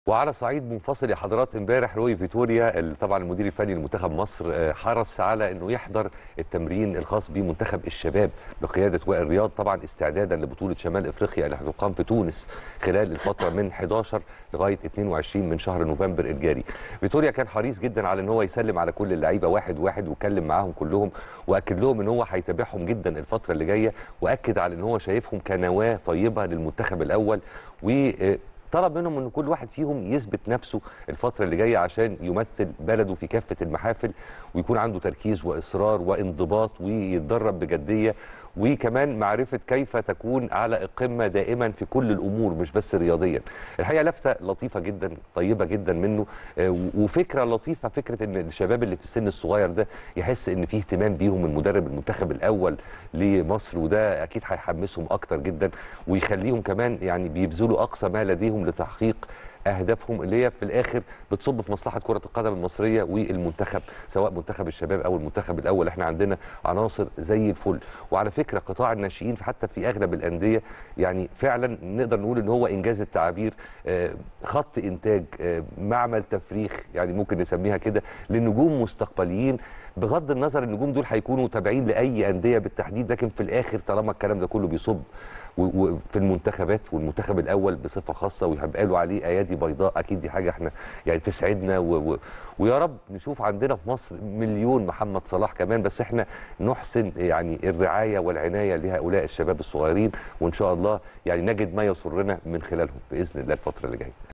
وعلى صعيد منفصل يا حضرات امبارح روي فيتوريا طبعا المدير الفني لمنتخب مصر آه، حرص على انه يحضر التمرين الخاص بمنتخب الشباب بقياده وائل رياض طبعا استعدادا لبطوله شمال افريقيا اللي هتقام في تونس خلال الفتره من 11 لغايه 22 من شهر نوفمبر الجاري. فيتوريا كان حريص جدا على ان هو يسلم على كل اللعيبه واحد واحد واتكلم معاهم كلهم واكد لهم ان هو هيتابعهم جدا الفتره اللي جايه واكد على ان هو شايفهم كنواه طيبه للمنتخب الاول و آه، طلب منهم ان كل واحد فيهم يثبت نفسه الفتره اللي جايه عشان يمثل بلده في كافه المحافل ويكون عنده تركيز واصرار وانضباط ويتدرب بجديه وكمان معرفه كيف تكون على القمه دائما في كل الامور مش بس رياضيا. الحقيقه لفته لطيفه جدا طيبه جدا منه آه، وفكره لطيفه فكره ان الشباب اللي في السن الصغير ده يحس ان في اهتمام بيهم من مدرب المنتخب الاول لمصر وده اكيد هيحمسهم اكتر جدا ويخليهم كمان يعني بيبذلوا اقصى ما لديهم لتحقيق اهدافهم اللي هي في الاخر بتصب في مصلحه كره القدم المصريه والمنتخب سواء منتخب الشباب او المنتخب الاول احنا عندنا عناصر زي الفل وعلى فكره قطاع الناشئين حتى في اغلب الانديه يعني فعلا نقدر نقول ان هو انجاز التعابير آه، خط انتاج آه، معمل تفريخ يعني ممكن نسميها كده لنجوم مستقبليين بغض النظر النجوم دول هيكونوا تابعين لاي انديه بالتحديد لكن في الاخر طالما الكلام ده كله بيصب و- وفي المنتخبات والمنتخب الاول بصفه خاصه وهيبقى له عليه ايادي بيضاء اكيد دي حاجه احنا يعني تسعدنا و... و... ويا رب نشوف عندنا في مصر مليون محمد صلاح كمان بس احنا نحسن يعني الرعايه والعنايه لهؤلاء الشباب الصغيرين وان شاء الله يعني نجد ما يسرنا من خلالهم باذن الله الفتره اللي جايه